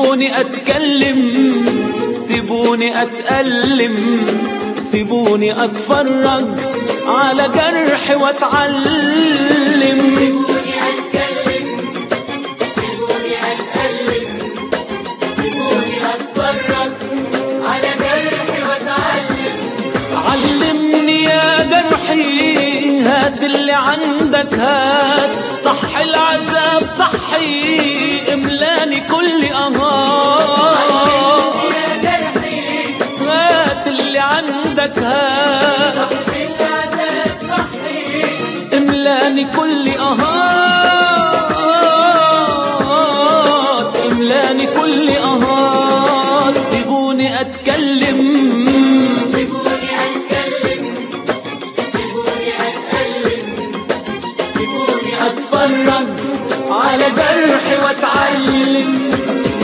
سيبوني اتكلم سيبوني اتألم سيبوني اتفرج على جرحي واتعلم سيبوني أتكلم سيبوني أتألم سيبوني أتفرج على جرحي وأتعلم علمني يا جرحي هات اللي عندك هات صح العذاب صحي املاني كل اهات يا جرحي هات اللي عندك هات صحي العذاب صحي املاني كل اهات املاني كل اهات سيبوني اتكلم سيبوني أتكلم سيبوني أتألم سيبوني اتفرج على جرحي واتعلم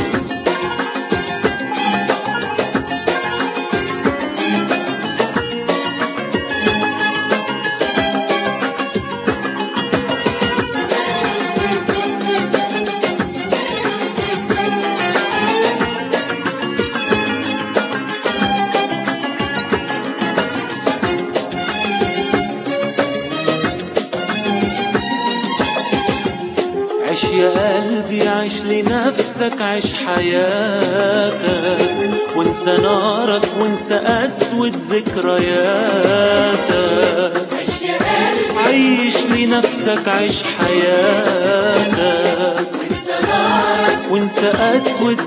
عيش يا قلبي عيش لنفسك عيش حياتك وانسى نارك وانسى أسود ذكرياتك عيش يا قلبي عيش لنفسك عيش حياتك وانسى نارك وانسى أسود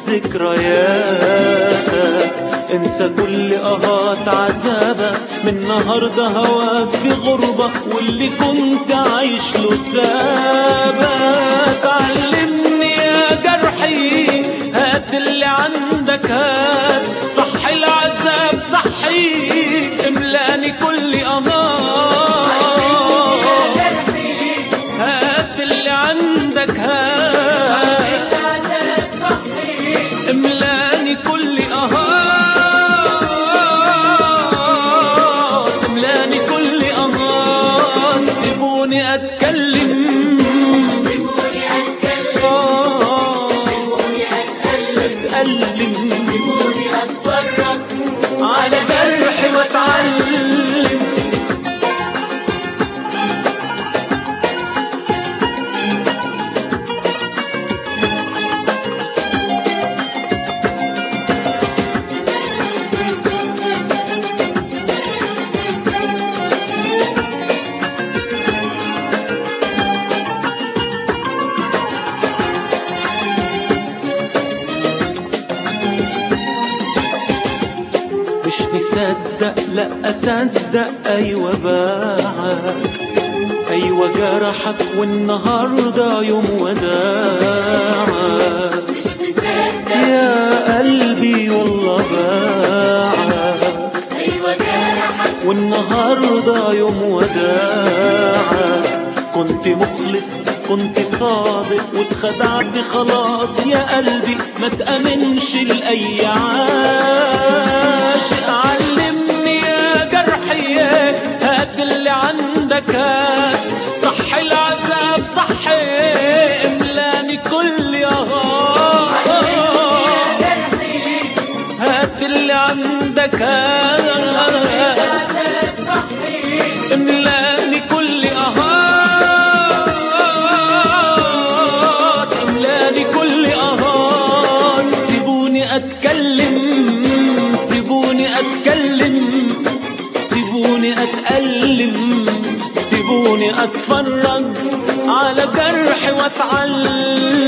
ذكرياتك انسى كل أهات عذابك من النهاردة هواك في غربة واللي كنت عايش له سابك علمني يا جرحي هات اللي عندك هات صح العذاب صحي املاني كل أهات جرحي هات اللي عندك هات العذاب صحي املاني كل اهات املاني كل اهات سيبوني اتكلم سيبوني أتكلم آه، سيبوني أتألم اتألم سيبوني أتفرج على جرحي واتعلم مش مصدق لا اصدق ايوه باعك ايوه جرحك والنهارده يوم وداعك مش مصدق يا قلبي والله باعك أيوة جرحك والنهارده يوم وداعك كنت مخلص كنت صادق واتخدعت خلاص يا قلبي ما تأمنش لأي عاشق علمني يا جرحي هات اللي عندك هات صح العذاب صح املاني كل يهات جرحي هات اللي عندك هات العذاب صحي املاني كل اهات املاني كل اهات سيبوني اتكلم سيبوني اتكلم سيبوني اتألم سيبوني اتفرج على جرحي واتعلم